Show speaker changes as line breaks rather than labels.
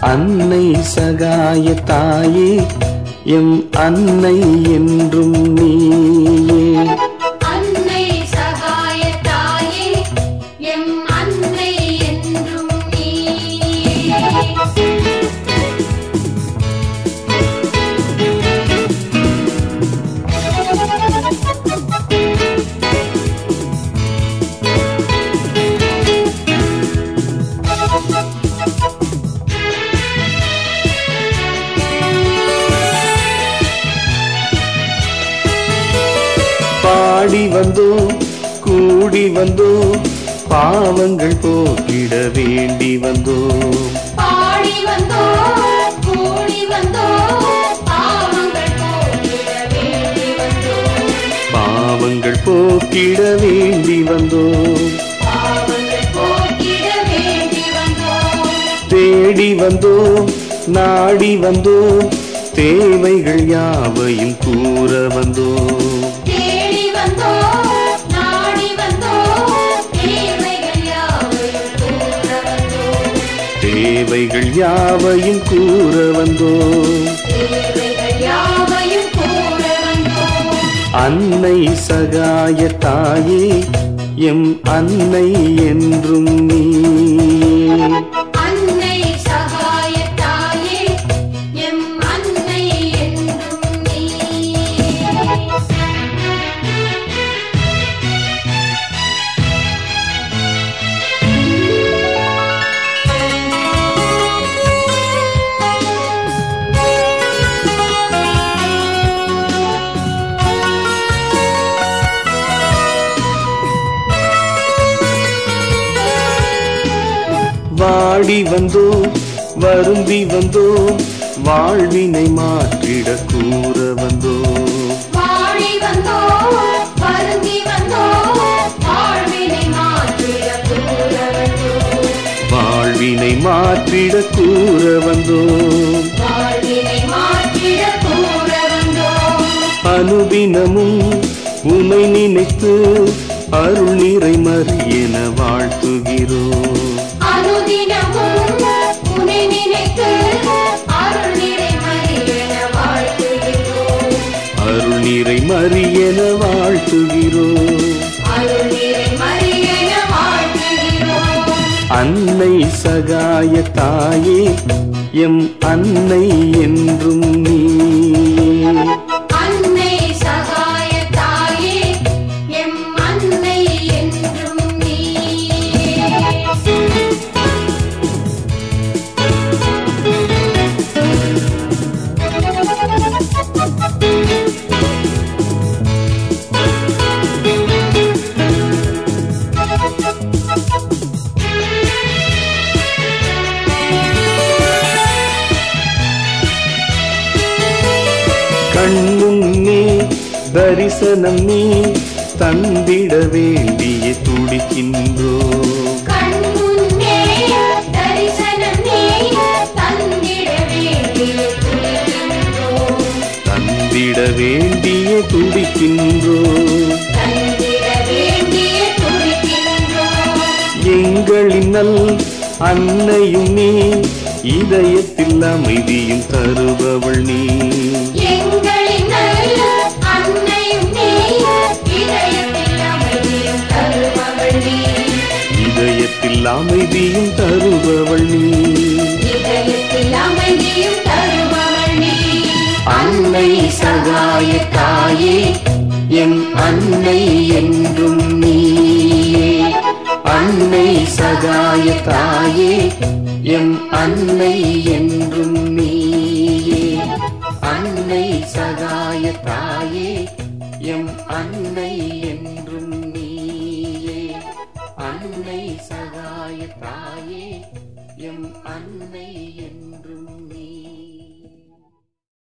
அன்னை சகாய தாயே எம் அன்னை என்றும் நீயே
அன்னை சகாய தாயே எம் அன்னை என்றும் நீயே
பாடி வந்தோம் கூடி வந்தோம் பாவங்கள் போக்கிட வேண்டி வந்தோம்
பாடி வந்தோம் கூடி வந்தோம் பாவங்கள் போக்கிட வேண்டி வந்தோம்
பாவங்கள் போக்கிட வேண்டி வந்தோம்
பாவங்கள் போக்கிட வேண்டி வந்தோம்
தேடி வந்தோம் நாடி வந்தோம் தேவைகள் யாவையும் கூற வந்தோம்
தேடி வந்தோம் நாடி வந்தோம் தேவைகள் யாவையும் கூற வந்தோம்
தேவைகள் யாவையும் கூற வந்தோம்
தேவைகள் யாவையும் கூற வந்தோம்
அன்னை சகாய தாயே எம் அன்னை என்றும் நீயே
அன்னை சகாய தாயே எம் அன்னை என்றும் நீயே
வாடி வந்தோம் வருந்தி வந்தோம் வாழ்வினை மாற்றிட கூற வந்தோம்
வாடி வந்தோம் வருந்தி வந்தோம் வாழ்வினை மாற்றிட கூற வந்தோம்
வாழ்வினை மாற்றிட கூற வந்தோம்
வாழ்வினை மாற்றிட கூற வந்தோம்
அனுதினமும் உமை நினைத்து அருள் நிறை மறியென வாழ்த்துகிறோம்
அனுதினமும் உன்னை நினைத்து அருள் நிறை மறியென வாழ்த்துகிறோம்
அருள் நிறை மறியென வாழ்த்துகிறோம்
அருள் நிறை மறியென வாழ்த்துகிறோம்
அன்னை சகாய தாயே எம் அன்னை என்றும் நீயே
அன்னை சகாய தாயே எம் அன்னை என்றும் நீயே
கண்முன்னே தரிசனம் நீ தந்திட வேண்டிய துடிக்கின்றோம்
கண்முன்னே தரிசனம் நீ தந்திட வேண்டிய துடிக்கின்றோம்
தந்திட வேண்டிய துடிக்கின்றோம்
தந்திட வேண்டிய துடிக்கின்றோம்
எங்களின் நல் அன்னையும் நீ இதயத்தில் அமைதியும் தருபவள் நீ
எங்களின் நல்ல அன்னையும் நீ இதயத்தில் அமைதியும் தருபவள் நீ
இதயத்தில் அமைதியும் தருபவள் நீ
இதயத்தில் அமைதியும் தருபவள் நீ
அன்னை சகாய தாயே என் அன்னை என்றும் நீயே அன்னை சகாய தாயே எம் அன்னை என்றும் நீயே அன்னை சகாய தாயே எம் அன்னை என்றும் நீயே அன்னை சகாய தாயே எம் அன்னை